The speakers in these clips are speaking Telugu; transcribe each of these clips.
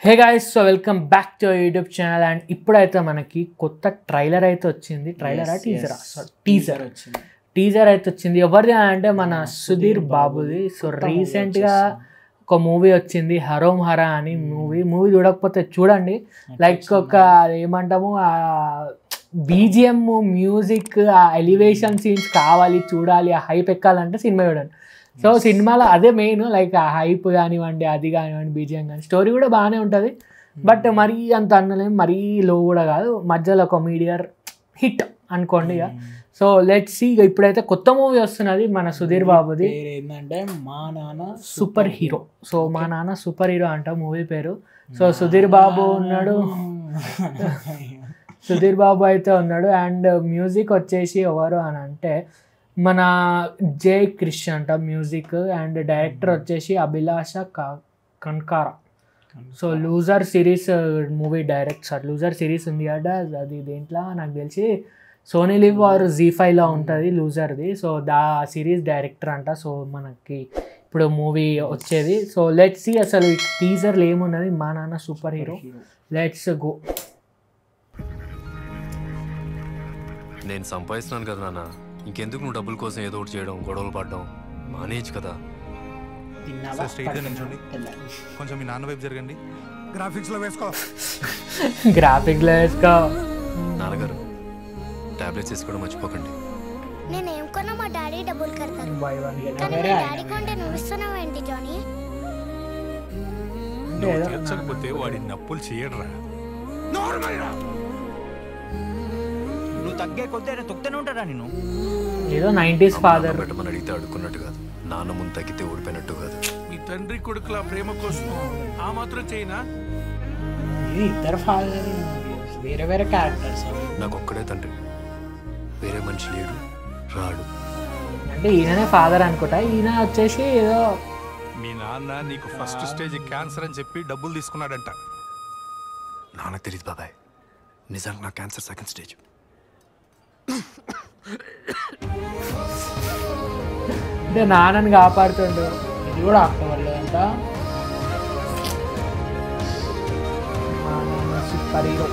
Hey guys so welcome back to YouTube channel and ఇప్పుడైతే మనకి కొత్త ట్రైలర్ అయితే వచ్చింది ట్రైలరా Yes, టీజరా yes. టీజర్ వచ్చింది టీజర్ అయితే వచ్చింది ఎవరిది అంటే మన సుధీర్ సుధీర్ బాబుది బాబుది. సో కొత్త movie రీసెంట్ గా వచ్చేసింది. ఒక మూవీ వచ్చింది హరోం హరా అని మూవీ మూవీ చూడకపోతే చూడండి లైక్ Netflix ఒక ఏమంటాము ఆ బీజిఎం మ్యూజిక్ ఆ ఎలివేషన్ సీన్స్ కావాలి చూడాలి ఆ హైప్ ఎక్కాలంటే సినిమా చూడండి సో సినిమాలో అదే మెయిన్ లైక్ ఆ హైప్ కానివ్వండి అది కానివ్వండి బీజిఎం కానీ స్టోరీ కూడా బాగానే ఉంటుంది బట్ మరీ అంత అనలేం మరీ లో కూడా కాదు మధ్యలో ఒక మీడియర్ హిట్ అనుకోండి ఇక సో లెట్ సి ఇప్పుడైతే కొత్త మూవీ వస్తున్నది మన సుధీర్ బాబుది పేరు ఏంటంటే మా నాన్న సూపర్ హీరో సో మా నాన్న సూపర్ హీరో అంట మూవీ పేరు సో సుధీర్ బాబు ఉన్నాడు సుధీర్ బాబు అయితే ఉన్నాడు అండ్ మ్యూజిక్ వచ్చేసి ఎవరు అని అంటే మన జై క్రిష్ అంట మ్యూజిక్ అండ్ డైరెక్టర్ వచ్చేసి అభిలాష క- Kankara so loser series movie direct sir loser series ఉంది కదా అది దేంట్లో నాకు తెలిసి సోనీ లివ్ ఆర్ జీ ఫైవ్లో ఉంటుంది లూజర్ది సో దా సిరీస్ డైరెక్టర్ అంట సో మనకి ఇప్పుడు మూవీ వచ్చేది సో లెట్స్ సి అసలు టీజర్లు ఏమున్నది మా నాన్న సూపర్ హీరో లెట్స్ గో నేను సంపాదిస్తున్నాను కదా నాన్న ఇంకెందుకు నువ్వు డబ్బుల కోసం ఏదో ఒకటి చేయడం గొడవలు పడడం మానేయచ్చు కదా తిన్నావా? సార్ స్ట్రైట్గా పడుకున్నావా? నిల్చోండి. వెళ్ళాలి. కొంచెం మీ నాన్న వైపు జరగండి గ్రాఫిక్స్ లో వేసుకో గ్రాఫిక్ వేసుకో నాన్నగారు టాబ్లెట్స్ వేసుకోవడం మర్చిపోకండి నేనేం కొన్నా మా డాడీ డబ్బులు కడతారు బై వన్ గెట్ కానీ వేరే మీ ఆయన డాడీ కొంటే నువ్వు ఇస్తున్నావు ఏంటి జానీ నువ్వు తీర్చకపోతే వాడి నప్పులు చేయడరా నువ్వు తగ్గే కొద్దీ ఆయన తొక్కుతూనే ఉంటాడా నేను ఏదో నైంటీస్ ఫాదర్ పెట్టమని అడిగితే అడుక్కున్నట్టు కాదు నాన్న ముందు తగ్గితే ఓడిపోయినట్టు కాదు మీ తండ్రి కొడుకుల ప్రేమ కోసం ఆ మాత్రం చేయనా ఇది ఇద్దరు ఫాదర్ వేరే వేరే క్యారెక్టర్స్ నాకు ఒక్కడే తండ్రి వేరే మనిషి లేడు రాడు అంటే ఈయననే ఫాదర్ అనుకుంటా ఈయన వచ్చేసి ఏదో మీ నాన్న నీకు ఫస్ట్ స్టేజ్ క్యాన్సర్ అని చెప్పి డబ్బులు తీసుకున్నాడంట నాన్నకు తెలియదు బాబాయ్ నిజానికి నా క్యాన్సర్ సెకండ్ స్టేజ్ అంటే నాన్నని కాపాడుతుండు ఇది కూడా అక్టోబర్లో అంట సూపర్ హీరో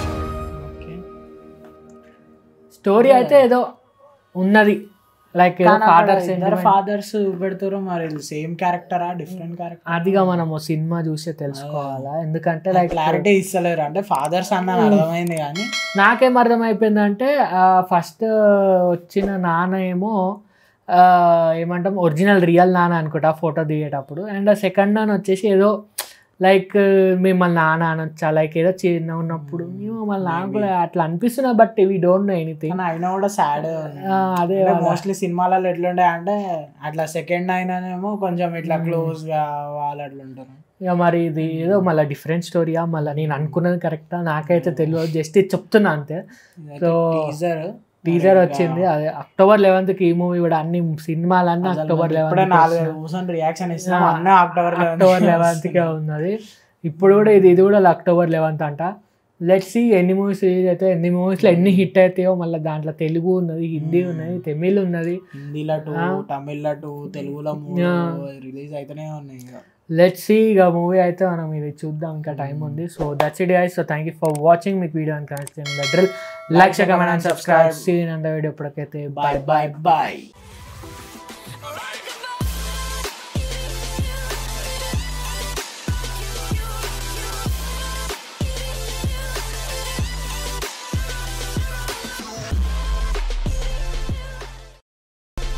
స్టోరీ అయితే ఏదో ఉన్నది లైక్ ఏదో ఫాదర్స్ ఇద్దరు ఫాదర్స్ పెడతారు మరి సేమ్ క్యారెక్టరా డిఫరెంట్ క్యారెక్టర్ అదిగా మనము సినిమా చూసే తెలుసుకోవాలా ఎందుకంటే లైక్ క్లారిటీ ఇస్తలేరు అంటే ఫాదర్స్ అన్న అర్థమైంది కానీ నాకేం అర్థమైపోయిందంటే ఫస్ట్ వచ్చిన నాన్న ఏమో ఆ, ఏమంటాం ఒరిజినల్ రియల్ నాన్న అనుకుంటా ఫోటో దిగేటప్పుడు అండ్ సెకండ్ నాన్న వచ్చేసి ఏదో లైక్ మిమ్మల్ని నాన్న అనొచ్చా లైక్ ఏదో చిన్న ఉన్నప్పుడు మమ్మల్ని నాన్న కూడా అట్లా అనిపిస్తున్నా but we don't know anything కానీ అయినా కూడా సాడ్ అదే అంటే వాళ్ళ- మోస్ట్లీ సినిమాలలో ఎట్లుండే అంటే అట్లా సెకండ్ అయినానేమో కొంచెం ఇట్లా క్లోజ్ గా వాళ్ళు అట్లా ఉంటారు ఇక మరి ఇది ఏదో మళ్ళీ డిఫరెంట్ స్టోరీయా మళ్ళీ నేను అనుకున్నది కరెక్టా నాకైతే తెలియదు జస్ట్ ఇది చెప్తున్నా అంతే సో టీజర్ టీజర్ వచ్చింది అదే అక్టోబర్ లెవెన్త్ కి ఈ మూవీ కూడా అన్ని సినిమాలన్నీ అక్టోబర్ ఇప్పుడే లెవెన్త్ నాలుగు కూర్చొని రియాక్షన్ ఇస్తాం ఆ, అన్నీ అక్టోబర్ అక్టోబర్ లెవెన్త్ కే ఉన్నది ఇప్పుడు కూడా ఇది ఇది కూడా అక్టోబర్ లెవెన్త్ అంట లెట్స్ సి ఎన్ని మూవీస్ రిలీజ్ అయితే ఎన్ని మూవీస్లో ఎన్ని హిట్ అవుతాయో మళ్ళీ దాంట్లో తెలుగు ఉన్నది హిందీ ఉన్నది తమిళ్ ఉన్నది హిందీలో టూ ఆ. తమిళ్లో టూ తెలుగులో మూడు ఆ. రిలీజ్ అయితేనే ఉన్నాయి ఇక లెట్స్ సి ఇక మూవీ అయితే మనం ఇది చూద్దాం ఇంకా టైం ఉంది so that's it guys so thank you for watching మీకు వీడియో అని డ్రిల్ like share comment and subscribe see and video ఇప్పటికైతే బాయ్ బాయ్ బాయ్ బాయ్